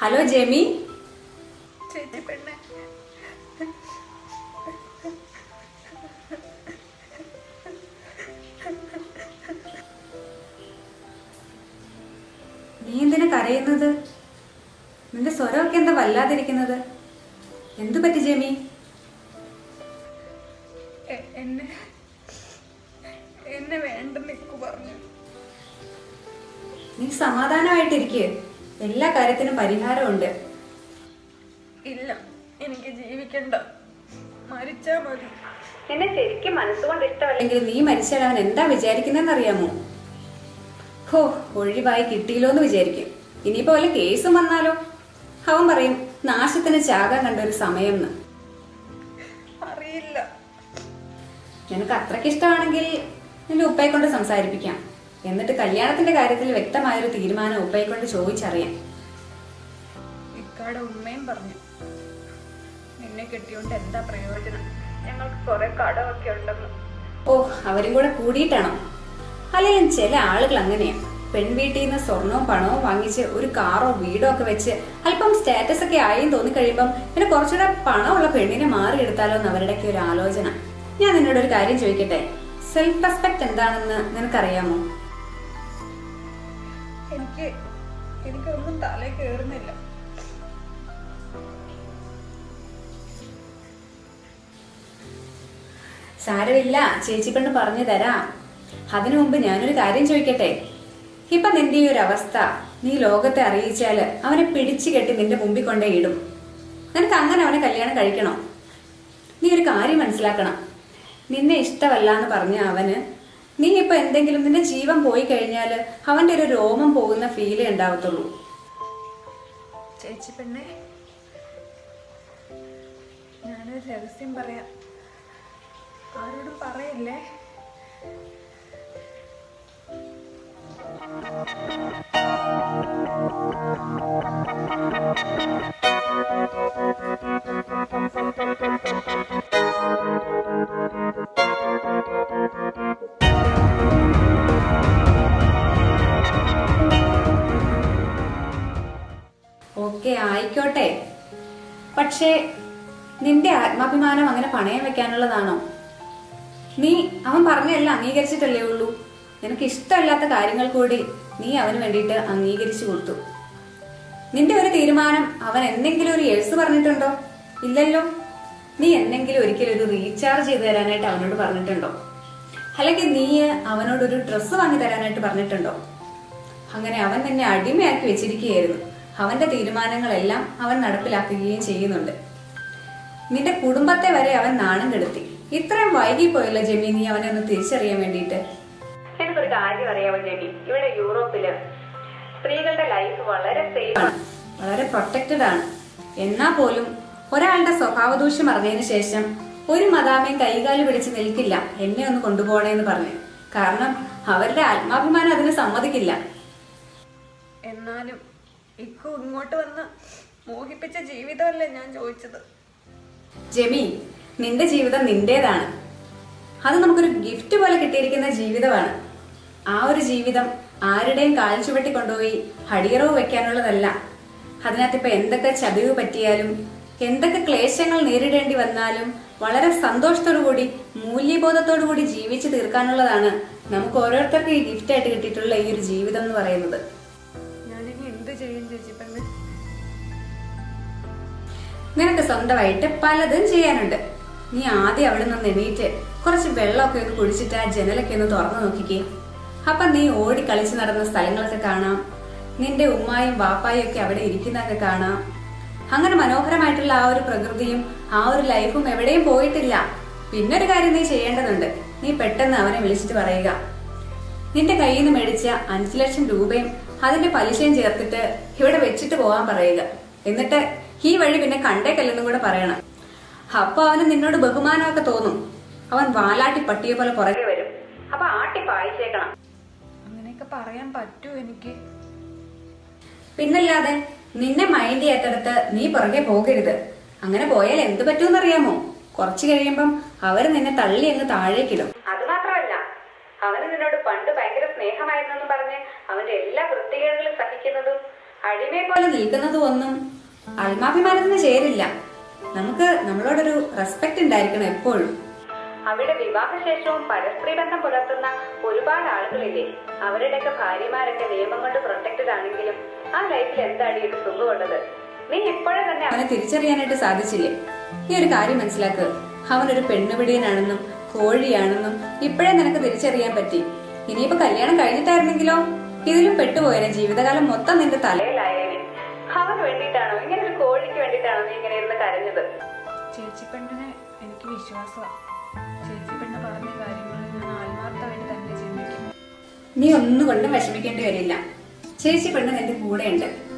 hello Jemy ചേച്ചി പെണ്ണെ നീ എന്തിനാ കരയുന്നത് നിന്റെ സ്വരമൊക്കെ എന്താ വല്ലാതിരിക്കുന്നത് എന്തു പറ്റി ജെമി എ- എന്നെ എന്നെ വേണ്ടെന്ന് ഇക്കു പറഞ്ഞു നീ സമാധാനമായിട്ടിരിക്കുക എല്ലാ കാര്യത്തിനും പരിഹാരമുണ്ട് ഇല്ല എനിക്ക് ജീവിക്കണ്ട മരിച്ചാ മതി നിന്നെ ശരിക്കും മനസ്സുകൊണ്ട് ഇഷ്ടമല്ലെങ്കിൽ നീ മരിച്ചാൽ അവൻ എന്താ വിചാരിക്കുന്നതെന്ന് അറിയാമോ ഹോ ഒഴിവായി കിട്ടിയില്ലോ എന്ന് വിചാരിക്കും ഇനിയിപ്പോ വല്ല കേസും വന്നാലോ അവൻ പറയും നാശത്തിന് ചാകാൻ കണ്ട ഒരു സമയം എന്ന് അറിയില്ല നിനക്ക് അത്രയ്ക്ക് ഇഷ്ടമാണെങ്കിൽ നിന്റെ ഉപ്പയെ കൊണ്ട് സംസാരിപ്പിക്കാം എന്നിട്ട് കല്യാണത്തിന്റെ കാര്യത്തിൽ വ്യക്തമായൊരു തീരുമാനം ഉപ്പയെ കൊണ്ട് ചോദിച്ചറിയാം ഇക്കാടെ ഉമ്മയും പറഞ്ഞു നിന്നെ കെട്ടിയോണ്ട് എന്താ പ്രയോജനം ഞങ്ങൾക്ക് കുറെ കടമൊക്കെ ഉണ്ടെന്ന് ഓ അവരും കൂടെ കൂടിയിട്ടാണോ അല്ലെങ്കിൽ ചില ആളുകൾ അങ്ങനെയാ പെൺവീട്ടിൽ നിന്ന് സ്വർണവും പണവും വാങ്ങിച്ച് ഒരു കാറോ വീടോ ഒക്കെ വെച്ച് അല്പം സ്റ്റാറ്റസ് ഒക്കെ ആയി തോന്നിക്കഴിയുമ്പം പിന്നെ കുറച്ചുകൂടെ പണമുള്ള പെണ്ണിനെ മാറിയെടുത്താലോ എന്ന് അവരുടെയൊക്കെ ഒരു ആലോചന ഞാൻ നിന്നോട് ഒരു കാര്യം ചോദിക്കട്ടെ സെൽഫ് റെസ്പെക്ട് എന്താണെന്ന് നിനക്കറിയാമോ എനിക്ക് എനിക്കൊന്നും തലേ കയറുന്നില്ല സാരമില്ല ചേച്ചി പെണ്ണ് പറഞ്ഞു തരാം അതിനു മുമ്പ് ഞാനൊരു കാര്യം ചോദിക്കട്ടെ ഇപ്പൊ നിന്റെ ഈ ഒരു അവസ്ഥ നീ ലോകത്തെ അറിയിച്ചാല് അവനെ പിടിച്ചു കെട്ടി നിന്റെ മുമ്പിൽ കൊണ്ടേ ഇടും നിനക്ക് അങ്ങനെ അവനെ കല്യാണം കഴിക്കണോ നീ ഒരു കാര്യം മനസ്സിലാക്കണം നിന്നെ ഇഷ്ടമല്ല എന്ന് പറഞ്ഞ അവന് നീ ഇപ്പൊ എന്തെങ്കിലും നിന്റെ ജീവൻ പോയി കഴിഞ്ഞാല് അവന്റെ ഒരു രോമം പോകുന്ന ഫീലേ ഉണ്ടാവത്തുള്ളൂ ചേച്ചി പെണ്ണെ ഞാനൊരു രഹസ്യം പറയാം ആരോടും പറയില്ലേ ഓക്കെ ആയിക്കോട്ടെ പക്ഷേ നിന്റെ ആത്മാഭിമാനം അങ്ങനെ പണയം വെക്കാനുള്ളതാണോ നീ അവൻ പറഞ്ഞല്ല അംഗീകരിച്ചിട്ടല്ലേ ഉള്ളൂ നിനക്ക് ഇഷ്ടമല്ലാത്ത കാര്യങ്ങൾ കൂടി നീ അവന് വേണ്ടിയിട്ട് അംഗീകരിച്ചു കൊടുത്തു നിന്റെ ഒരു തീരുമാനം അവൻ എന്തെങ്കിലും ഒരു എഴുസ് പറഞ്ഞിട്ടുണ്ടോ ഇല്ലല്ലോ നീ എന്തെങ്കിലും ഒരിക്കലും ഒരു റീചാർജ് ചെയ്ത് തരാനായിട്ട് അവനോട് പറഞ്ഞിട്ടുണ്ടോ അല്ലെങ്കിൽ നീ അവനോടൊരു ഡ്രസ്സ് വാങ്ങി തരാനായിട്ട് പറഞ്ഞിട്ടുണ്ടോ അങ്ങനെ അവൻ നിന്നെ അടിമയാക്കി വെച്ചിരിക്കുകയായിരുന്നു അവന്റെ തീരുമാനങ്ങളെല്ലാം അവൻ നടപ്പിലാക്കുകയും ചെയ്യുന്നുണ്ട് നിന്റെ കുടുംബത്തെ വരെ അവൻ നാണം കെടുത്തി ഇത്രയും വൈകിപ്പോയല്ലോ ജെമി നീ അവനെ ഒന്ന് തിരിച്ചറിയാൻ വേണ്ടിയിട്ട് എനിക്കൊരു കാര്യം അറിയാമോ ജെമി ഇവിടെ യൂറോപ്പില് സ്ത്രീകളുടെ ലൈഫ് വളരെ സേഫ് ആണ് വളരെ പ്രൊട്ടക്റ്റഡ് ആണ് എന്നാ പോലും ഒരാളുടെ സ്വഭാവദൂഷ്യം അറിഞ്ഞതിന് ശേഷം ഒരു മദാമയും കൈകാല് പിടിച്ച് നിൽക്കില്ല എന്നെ ഒന്ന് കൊണ്ടുപോകണേന്ന് പറഞ്ഞു കാരണം അവരുടെ ആത്മാഭിമാനം അതിന് സമ്മതിക്കില്ല എന്നാലും ഇക്കു ഇങ്ങോട്ട് വന്ന് മോഹിപ്പിച്ച ജീവിതമല്ലേ ഞാൻ ചോദിച്ചത് ജെമി നിന്റെ ജീവിതം നിന്റേതാണ് അത് നമുക്കൊരു ഗിഫ്റ്റ് പോലെ കിട്ടിയിരിക്കുന്ന ജീവിതമാണ് ആ ഒരു ജീവിതം ആരുടെയും കാൽ ചുവട്ടി കൊണ്ടുപോയി ഹടിയറവ് വെക്കാനുള്ളതല്ല അതിനകത്ത് ഇപ്പൊ എന്തൊക്കെ ചതിവ് പറ്റിയാലും എന്തൊക്കെ ക്ലേശങ്ങൾ നേരിടേണ്ടി വന്നാലും വളരെ സന്തോഷത്തോടു കൂടി മൂല്യബോധത്തോടു കൂടി ജീവിച്ചു തീർക്കാനുള്ളതാണ് നമുക്ക് ഓരോരുത്തർക്കും ഈ ഗിഫ്റ്റ് ആയിട്ട് കിട്ടിയിട്ടുള്ള ഈ ഒരു ജീവിതം എന്ന് പറയുന്നത് ഞാനിനി എന്ത് ചെയ്യും ചേച്ചി പെണ്ണ് നിനക്ക് സ്വന്തമായിട്ട് പലതും ചെയ്യാനുണ്ട് നീ ആദ്യം അവിടെ നിന്ന് എണീറ്റ് കുറച്ച് വെള്ളമൊക്കെ ഒന്ന് കുടിച്ചിട്ട് ആ ജനലൊക്കെ ഒന്ന് തുറന്നു നോക്കിക്കേ അപ്പൊ നീ ഓടി കളിച്ച് നടന്ന സ്ഥലങ്ങളൊക്കെ കാണാം നിന്റെ ഉമ്മായും വാപ്പായും ഒക്കെ അവിടെ ഇരിക്കുന്നതൊക്കെ കാണാം അങ്ങനെ മനോഹരമായിട്ടുള്ള ആ ഒരു പ്രകൃതിയും ആ ഒരു ലൈഫും എവിടെയും പോയിട്ടില്ല പിന്നെ ഒരു കാര്യം നീ ചെയ്യേണ്ടതുണ്ട് നീ പെട്ടെന്ന് അവനെ വിളിച്ചിട്ട് പറയുക നിന്റെ കയ്യിൽ നിന്ന് മേടിച്ച അഞ്ചു ലക്ഷം രൂപയും അതിന്റെ പലിശയും ചേർത്തിട്ട് ഇവിടെ വെച്ചിട്ട് പോകാൻ പറയുക എന്നിട്ട് ഈ വഴി പിന്നെ കണ്ടേക്കല്ലെന്നും കൂടെ പറയണം അപ്പൊ അവന് നിന്നോട് ബഹുമാനമൊക്കെ തോന്നും അവൻ വാലാട്ടി പട്ടിയെ പോലെ പുറകെ വരും അപ്പൊ ആട്ടി പായിച്ചേക്കണം അങ്ങനെയൊക്കെ പറയാൻ പറ്റൂ എനിക്ക് പിന്നല്ലാതെ നിന്നെ മൈൻഡ് ചെയ്യാത്തടത്ത് നീ പുറകെ പോകരുത് അങ്ങനെ പോയാൽ എന്ത് പറ്റുമെന്നറിയാമോ കുറച്ചു കഴിയുമ്പം അവര് നിന്നെ തള്ളി അങ്ങ് താഴേക്കിടും അത് മാത്രമല്ല അവന് നിന്നോട് പണ്ട് ഭയങ്കര സ്നേഹമായിരുന്നെന്ന് പറഞ്ഞ് അവന്റെ എല്ലാ വൃത്തികേടുകളും സഹിക്കുന്നതും അടിമയെ പോലെ നിൽക്കുന്നതും ഒന്നും ആത്മാഭിമാനത്തിന് ചേരില്ല നമുക്ക് നമ്മളോടൊരു റെസ്പെക്ട് ഉണ്ടായിരിക്കണം എപ്പോഴും അവിടെ വിവാഹശേഷവും പരസ്ത്രീ ബന്ധം പുലർത്തുന്ന ഒരുപാട് ആളുകളില്ലേ അവരുടെയൊക്കെ ഭാര്യമാരൊക്കെ നിയമം കൊണ്ട് പ്രൊട്ടക്റ്റഡ് ആണെങ്കിലും ആ ലൈഫിൽ എന്താണ് ഇത് സുഖമുള്ളത് നീ ഇപ്പോഴേ തന്നെ അവനെ തിരിച്ചറിയാനായിട്ട് സാധിച്ചില്ലേ നീ ഒരു കാര്യം മനസ്സിലാക്ക് അവനൊരു പെണ്ണുപിടിയനാണെന്നും കോഴിയാണെന്നും ഇപ്പോഴേ നിനക്ക് തിരിച്ചറിയാൻ പറ്റി ഇനിയിപ്പോ കല്യാണം കഴിഞ്ഞിട്ടായിരുന്നെങ്കിലോ ഇതിലും പെട്ടുപോയേനെ ജീവിതകാലം മൊത്തം നിന്റെ തലയിലായേനെ അവന് വേണ്ടിയിട്ടാണോ ഇങ്ങനെ ഒരു കോഴിക്ക് വേണ്ടിയിട്ടാണോ നീ ഇങ്ങനെ ഇരുന്ന് കരഞ്ഞത് ചേച്ചി പെണ്ണിനെ എനിക്ക് വിശ്വാസമാണ് ചേച്ചി പെണ്ണ് പറഞ്ഞ കാര്യങ്ങൾ ഞാൻ ആത്മാർത്ഥമായിട്ട് തന്നെ ചിന്തിക്കും നീ ഒന്നും കൊണ്ടും വിഷമിക്കേണ്ടി വരില്ല ചേച്ചി പെണ്ണ് നിന്റെ കൂടെയുണ്ട്